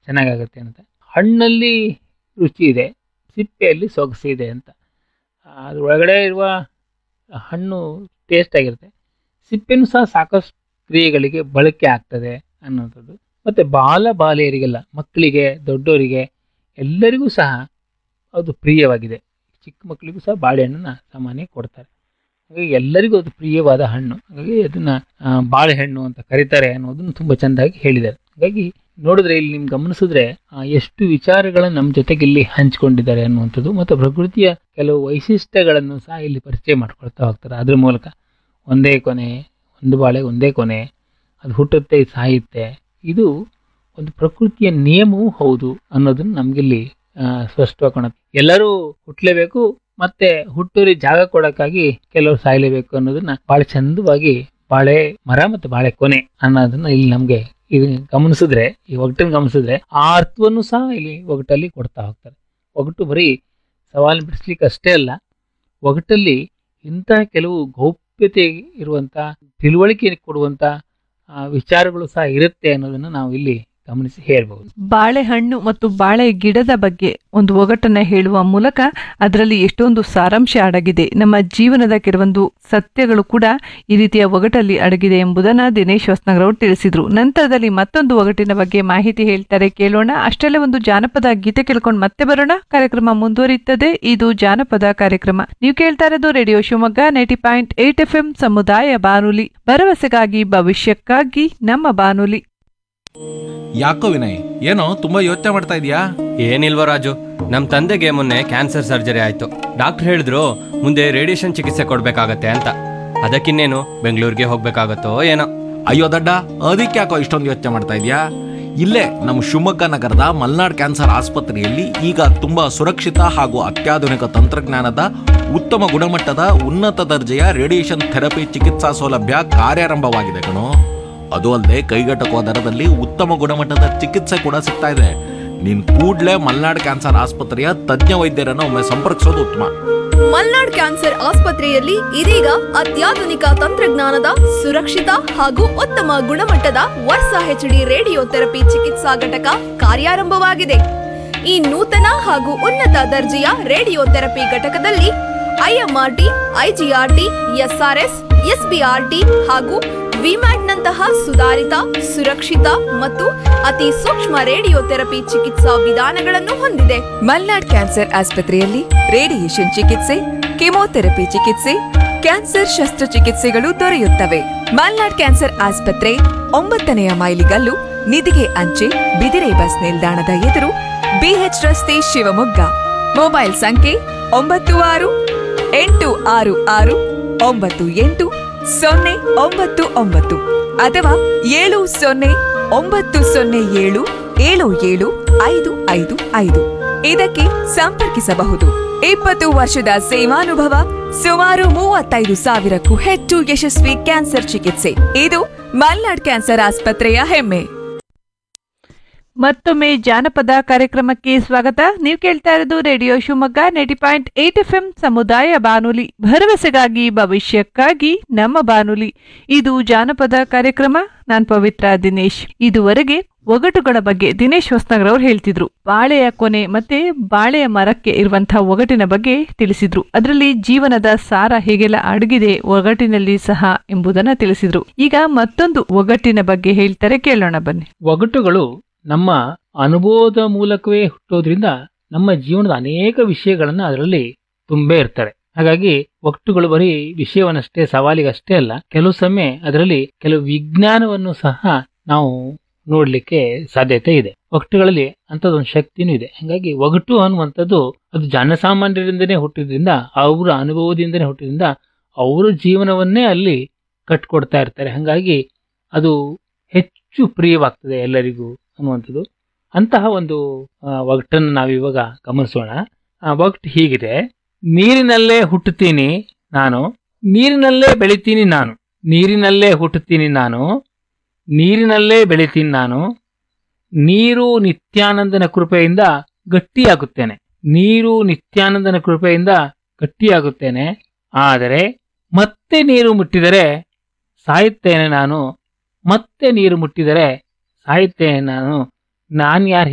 ಚೆನ್ನಾಗಾಗುತ್ತೆ ಅಂತ ಹಣ್ಣಲ್ಲಿ ರುಚಿ ಇದೆ ಸಿಪ್ಪೆಯಲ್ಲಿ ಸೊಗಸಿದೆ ಅಂತ ಅದ್ರ ಒಳಗಡೆ ಇರುವ ಹಣ್ಣು ಟೇಸ್ಟ್ ಆಗಿರುತ್ತೆ ಸಿಪ್ಪೆನೂ ಸಹ ಸಾಕಷ್ಟು ಕ್ರಿಯೆಗಳಿಗೆ ಬಳಕೆ ಆಗ್ತದೆ ಅನ್ನೋಂಥದ್ದು ಮತ್ತು ಬಾಲ ಬಾಲೆಯರಿಗೆಲ್ಲ ಮಕ್ಕಳಿಗೆ ದೊಡ್ಡವರಿಗೆ ಎಲ್ಲರಿಗೂ ಸಹ ಅದು ಪ್ರಿಯವಾಗಿದೆ ಚಿಕ್ಕ ಮಕ್ಕಳಿಗೂ ಸಹ ಬಾಳೆಹಣ್ಣನ್ನು ಸಾಮಾನ್ಯ ಕೊಡ್ತಾರೆ ಹಾಗಾಗಿ ಎಲ್ಲರಿಗೂ ಅದು ಪ್ರಿಯವಾದ ಹಣ್ಣು ಹಾಗಾಗಿ ಅದನ್ನು ಬಾಳೆಹಣ್ಣು ಅಂತ ಕರೀತಾರೆ ಅನ್ನೋದನ್ನು ತುಂಬ ಚೆಂದಾಗಿ ಹೇಳಿದ್ದಾರೆ ಹಾಗಾಗಿ ನೋಡಿದ್ರೆ ಇಲ್ಲಿ ನಿಮ್ಗೆ ಗಮನಿಸಿದ್ರೆ ಆ, ಎಷ್ಟು ವಿಚಾರಗಳನ್ನು ನಮ್ಮ ಜೊತೆಗೆ ಇಲ್ಲಿ ಹಂಚಿಕೊಂಡಿದ್ದಾರೆ ಅನ್ನುವಂಥದ್ದು ಮತ್ತು ಪ್ರಕೃತಿಯ ಕೆಲವು ವೈಶಿಷ್ಟ್ಯಗಳನ್ನು ಸಹ ಇಲ್ಲಿ ಪರಿಚಯ ಮಾಡ್ಕೊಳ್ತಾ ಹೋಗ್ತಾರೆ ಅದ್ರ ಮೂಲಕ ಒಂದೇ ಕೊನೆ ಒಂದು ಬಾಳೆ ಒಂದೇ ಕೊನೆ ಅದು ಹುಟ್ಟುತ್ತೆ ಸಾಯುತ್ತೆ ಇದು ಒಂದು ಪ್ರಕೃತಿಯ ನಿಯಮವೂ ಹೌದು ಅನ್ನೋದನ್ನು ನಮಗಿಲ್ಲಿ ಸ್ಪಷ್ಟವಾಗಿ ಕಾಣುತ್ತೆ ಎಲ್ಲರೂ ಹುಟ್ಟಲೇಬೇಕು ಮತ್ತೆ ಹುಟ್ಟೂರಿಗೆ ಜಾಗ ಕೊಡೋಕ್ಕಾಗಿ ಕೆಲವರು ಸಾಯಲೇಬೇಕು ಅನ್ನೋದನ್ನ ಬಹಳ ಚಂದವಾಗಿ ಬಾಳೆ ಮರ ಮತ್ತು ಬಾಳೆ ಕೊನೆ ಅನ್ನೋದನ್ನ ಇಲ್ಲಿ ನಮಗೆ ಇದು ಗಮನಿಸಿದ್ರೆ ಈ ಒಗಟನ್ನು ಗಮನಿಸಿದ್ರೆ ಆ ಅರ್ಥವನ್ನು ಸಹ ಇಲ್ಲಿ ಒಗಟಲ್ಲಿ ಕೊಡ್ತಾ ಹೋಗ್ತಾರೆ ಒಗಟು ಬರೀ ಸವಾಲು ಬಿಡಿಸ್ಲಿಕ್ಕೆ ಅಷ್ಟೇ ಅಲ್ಲ ಒಗಟಲ್ಲಿ ಇಂತಹ ಕೆಲವು ಗೌಪ್ಯತೆ ಇರುವಂತ ತಿಳುವಳಿಕೆ ಕೊಡುವಂತ ಆ, ವಿಚಾರಗಳು ಸಹ ಇರುತ್ತೆ ಅನ್ನೋದನ್ನ ನಾವು ಇಲ್ಲಿ ಗಮನಿಸಿ ಹೇಳ್ಬಹುದು ಬಾಳೆಹಣ್ಣು ಮತ್ತು ಬಾಳೆ ಗಿಡದ ಬಗ್ಗೆ ಒಂದು ಒಗಟನ್ನ ಹೇಳುವ ಮೂಲಕ ಅದರಲ್ಲಿ ಎಷ್ಟೊಂದು ಸಾರಾಂಶ ಅಡಗಿದೆ ನಮ್ಮ ಜೀವನದ ಕೆಲವೊಂದು ಸತ್ಯಗಳು ಕೂಡ ಈ ರೀತಿಯ ಒಗಟಲ್ಲಿ ಅಡಗಿದೆ ಎಂಬುದನ್ನ ದಿನೇಶ್ ಹೊಸನಗರ್ ಅವರು ತಿಳಿಸಿದ್ರು ನಂತರದಲ್ಲಿ ಮತ್ತೊಂದು ಒಗಟಿನ ಬಗ್ಗೆ ಮಾಹಿತಿ ಹೇಳ್ತಾರೆ ಕೇಳೋಣ ಅಷ್ಟರಲ್ಲೇ ಒಂದು ಜಾನಪದ ಗೀತೆ ಕೇಳ್ಕೊಂಡು ಮತ್ತೆ ಬರೋಣ ಕಾರ್ಯಕ್ರಮ ಮುಂದುವರಿಯುತ್ತದೆ ಇದು ಜಾನಪದ ಕಾರ್ಯಕ್ರಮ ನೀವು ಕೇಳ್ತಾ ಇರೋದು radio Shivamogga ninety point eight F M ಸಮುದಾಯ ಬಾನುಲಿ ಭರವಸೆಗಾಗಿ ಭವಿಷ್ಯಕ್ಕಾಗಿ ನಮ್ಮ ಬಾನುಲಿ ಯಾಕೋ ವಿನಯ್ ಏನೋ ತುಂಬಾ ಯೋಚನೆ ಮಾಡ್ತಾ ಇದೀಯಾ ಏನಿಲ್ವ ರಾಜು ನಮ್ಮ ತಂದೆಗೆ ಮೊನ್ನೆ ಕ್ಯಾನ್ಸರ್ ಸರ್ಜರಿ ಆಯ್ತು ಡಾಕ್ಟರ್ ಹೇಳಿದ್ರು ಮುಂದೆ ರೇಡಿಯೇಷನ್ ಚಿಕಿತ್ಸೆ ಕೊಡ್ಬೇಕಾಗತ್ತೆ ಅಂತ ಅದಕ್ಕಿನ್ನೇನು ಬೆಂಗಳೂರಿಗೆ ಹೋಗ್ಬೇಕಾಗತ್ತೋ ಏನೋ ಅಯ್ಯೋ ದಡ್ಡ ಅದಕ್ಕೆ ಯಾಕೋ ಇಷ್ಟೊಂದು ಯೋಚನೆ ಮಾಡ್ತಾ ಇದೀಯಾ ಇಲ್ಲೇ ನಮ್ಮ ಶಿವಮೊಗ್ಗ ನಗರದ ಮಲ್ನಾಡ್ ಕ್ಯಾನ್ಸರ್ ಆಸ್ಪತ್ರೆಯಲ್ಲಿ ಈಗ ತುಂಬಾ ಸುರಕ್ಷಿತ ಹಾಗೂ ಅತ್ಯಾಧುನಿಕ ತಂತ್ರಜ್ಞಾನದ ಉತ್ತಮ ಗುಣಮಟ್ಟದ ಉನ್ನತ ದರ್ಜೆಯ ರೇಡಿಯೇಷನ್ ಥೆರಪಿ ಚಿಕಿತ್ಸಾ ಸೌಲಭ್ಯ ಕಾರ್ಯಾರಂಭವಾಗಿದೆ ಕಣೋ ಅದು ಅಲ್ಲದೆ ಕೈಗೆಟಕುವ ದರದಲ್ಲಿ ಉತ್ತಮ ಗುಣಮಟ್ಟದ ಚಿಕಿತ್ಸೆ ಕೂಡ ಸಿಗ್ತಾ ಇದೆ ನೀನ್ ಕೂಡ್ಲೇ ಮಲ್ನಾಡ್ ಕ್ಯಾನ್ಸರ್ ಆಸ್ಪತ್ರೆಯ ತಜ್ಞ ವೈದ್ಯರನ್ನು ಒಮ್ಮೆ ಸಂಪರ್ಕಿಸೋದು ಉತ್ತಮ ಮಲ್ನಾಡ್ ಕ್ಯಾನ್ಸರ್ ಆಸ್ಪತ್ರೆಯಲ್ಲಿ ಇದೀಗ ಅತ್ಯಾಧುನಿಕ ತಂತ್ರಜ್ಞಾನದ ಸುರಕ್ಷಿತ ಹಾಗೂ ಉತ್ತಮ ಗುಣಮಟ್ಟದ ವರ್ಸ ಹೆಚ್ಡಿ ರೇಡಿಯೋ ಥೆರಪಿ ಚಿಕಿತ್ಸಾ ಘಟಕ ಕಾರ್ಯಾರಂಭವಾಗಿದೆ ಈ ನೂತನ ಹಾಗೂ ಉನ್ನತ ದರ್ಜೆಯ ರೇಡಿಯೋ ಥೆರಪಿ ಘಟಕದಲ್ಲಿ ಐಎಂಆರ್ಟಿ ಐಜಿಆರ್ಟಿ ಎಸ್ಆರ್ಎಸ್ ಎಸ್ಬಿಆರ್ಟಿ ಹಾಗೂ ವಿಮ್ಯಾಟ್ನಂತಹ ಸುಧಾರಿತ ಸುರಕ್ಷಿತ ಮತ್ತು ಅತಿ ಸೂಕ್ಷ್ಮ ರೇಡಿಯೋ ಥೆರಪಿ ಚಿಕಿತ್ಸಾ ವಿಧಾನಗಳನ್ನು ಹೊಂದಿದೆ ಮಲ್ನಾಡ್ ಕ್ಯಾನ್ಸರ್ ಆಸ್ಪತ್ರೆಯಲ್ಲಿ ರೇಡಿಯೇಷನ್ ಚಿಕಿತ್ಸೆ ಕೆಮೊಥೆರಪಿ ಚಿಕಿತ್ಸೆ ಕ್ಯಾನ್ಸರ್ ಶಸ್ತ್ರಚಿಕಿತ್ಸೆಗಳು ದೊರೆಯುತ್ತವೆ ಮಲ್ನಾಡ್ ಕ್ಯಾನ್ಸರ್ ಆಸ್ಪತ್ರೆ ಒಂಬತ್ತನೆಯ ಮೈಲಿಗಲ್ಲು ನಿಧಿಗೆ ಅಂಚೆ ಬಿದಿರೆ ಬಸ್ ನಿಲ್ದಾಣದ ಎದುರು ಬಿಎಚ್ ರಸ್ತೆ ಶಿವಮೊಗ್ಗ ಮೊಬೈಲ್ ಸಂಖ್ಯೆ ಒಂಬತ್ತು ಆರು ಎಂಟು ಆರು ಆರು ಒಂಬತ್ತು ಎಂಟು ಸೊನ್ನೆ ಒಂಬತ್ತು ಒಂಬತ್ತು ಅಥವಾ ಏಳು ಸೊನ್ನೆ ಒಂಬತ್ತು ಸೊನ್ನೆ ಏಳು ಏಳು ಏಳು ಐದು ಐದು ಐದು ಇದಕ್ಕೆ ಸಂಪರ್ಕಿಸಬಹುದು ಇಪ್ಪತ್ತು ವರ್ಷದ ಸೇವಾನುಭವ ಸುಮಾರು ಮೂವತ್ತೈದು ಸಾವಿರಕ್ಕೂ ಹೆಚ್ಚು ಯಶಸ್ವಿ ಕ್ಯಾನ್ಸರ್ ಚಿಕಿತ್ಸೆ ಇದು ಮಲ್ನಾಡ್ ಕ್ಯಾನ್ಸರ್ ಆಸ್ಪತ್ರೆಯ ಹೆಮ್ಮೆ ಮತ್ತೊಮ್ಮೆ ಜಾನಪದ ಕಾರ್ಯಕ್ರಮಕ್ಕೆ ಸ್ವಾಗತ ನೀವು ಕೇಳ್ತಾ ಇರೋದು radio Shivamogga ninety point eight F M ಸಮುದಾಯ ಬಾನುಲಿ ಭರವಸೆಗಾಗಿ ಭವಿಷ್ಯಕ್ಕಾಗಿ ನಮ್ಮ ಬಾನುಲಿ ಇದು ಜಾನಪದ ಕಾರ್ಯಕ್ರಮ ನಾನ್ ಪವಿತ್ರ ದಿನೇಶ್ ಇದುವರೆಗೆ ಒಗಟುಗಳ ಬಗ್ಗೆ ದಿನೇಶ್ ಹೊಸನಗರ್ ಅವರು ಹೇಳ್ತಿದ್ರು ಬಾಳೆಯ ಕೊನೆ ಮತ್ತೆ ಬಾಳೆಯ ಮರಕ್ಕೆ ಇರುವಂತಹ ಒಗಟಿನ ಬಗ್ಗೆ ತಿಳಿಸಿದ್ರು ಅದರಲ್ಲಿ ಜೀವನದ ಸಾರ ಹೇಗೆಲ್ಲ ಅಡಗಿದೆ ಒಗಟಿನಲ್ಲಿ ಸಹ ಎಂಬುದನ್ನ ತಿಳಿಸಿದ್ರು ಈಗ ಮತ್ತೊಂದು ಒಗಟಿನ ಬಗ್ಗೆ ಹೇಳ್ತಾರೆ ಕೇಳೋಣ ಬನ್ನಿ ಒಗಟುಗಳು ನಮ್ಮ ಅನುಭವದ ಮೂಲಕವೇ ಹುಟ್ಟೋದ್ರಿಂದ ನಮ್ಮ ಜೀವನದ ಅನೇಕ ವಿಷಯಗಳನ್ನ ಅದರಲ್ಲಿ ತುಂಬೇ ಇರ್ತಾರೆ ಹಾಗಾಗಿ ಒಗಟುಗಳು ಬರೀ ವಿಷಯವನ್ನಷ್ಟೇ ಸವಾಲಿಗಷ್ಟೇ ಅಲ್ಲ ಕೆಲವು ಸಮಯ ಅದರಲ್ಲಿ ಕೆಲವು ವಿಜ್ಞಾನವನ್ನು ಸಹ ನಾವು ನೋಡ್ಲಿಕ್ಕೆ ಸಾಧ್ಯತೆ ಇದೆ ಒಗಟುಗಳಲ್ಲಿ ಅಂಥದ್ದೊಂದು ಶಕ್ತಿನೂ ಇದೆ ಹಾಗಾಗಿ ಒಗಟು ಅನ್ನುವಂಥದ್ದು ಅದು ಜನಸಾಮಾನ್ಯರಿಂದನೇ ಹುಟ್ಟಿದ್ರಿಂದ ಅವರ ಅನುಭವದಿಂದನೇ ಹುಟ್ಟಿದ್ರಿಂದ ಅವರ ಜೀವನವನ್ನೇ ಅಲ್ಲಿ ಕಟ್ಕೊಡ್ತಾ ಇರ್ತಾರೆ ಹಾಗಾಗಿ ಅದು ಹೆಚ್ಚು ಪ್ರಿಯವಾಗ್ತದೆ ಎಲ್ಲರಿಗೂ ಅನ್ನುವಂಥದ್ದು ಅಂತಹ ಒಂದು ಆ, ಒಗಟನ್ನು ನಾವಿವಾಗ ಗಮನಿಸೋಣ ಆ ಒಗಟು ಹೀಗಿದೆ ನೀರಿನಲ್ಲೇ ಹುಟ್ಟುತ್ತೀನಿ ನಾನು ನೀರಿನಲ್ಲೇ ಬೆಳಿತೀನಿ ನಾನು ನೀರಿನಲ್ಲೇ ಹುಟ್ಟುತ್ತೀನಿ ನಾನು ನೀರಿನಲ್ಲೇ ಬೆಳಿತೀನಿ ನಾನು ನೀರು ನಿತ್ಯಾನಂದನ ಕೃಪೆಯಿಂದ ಗಟ್ಟಿಯಾಗುತ್ತೇನೆ ನೀರು ನಿತ್ಯಾನಂದನ ಕೃಪೆಯಿಂದ ಗಟ್ಟಿಯಾಗುತ್ತೇನೆ ಆದರೆ ಮತ್ತೆ ನೀರು ಮುಟ್ಟಿದರೆ ಸಾಯುತ್ತೇನೆ ನಾನು ಮತ್ತೆ ನೀರು ಮುಟ್ಟಿದರೆ ಸಾಯುತ್ತೇನೆ ನಾನು ನಾನು ಯಾರು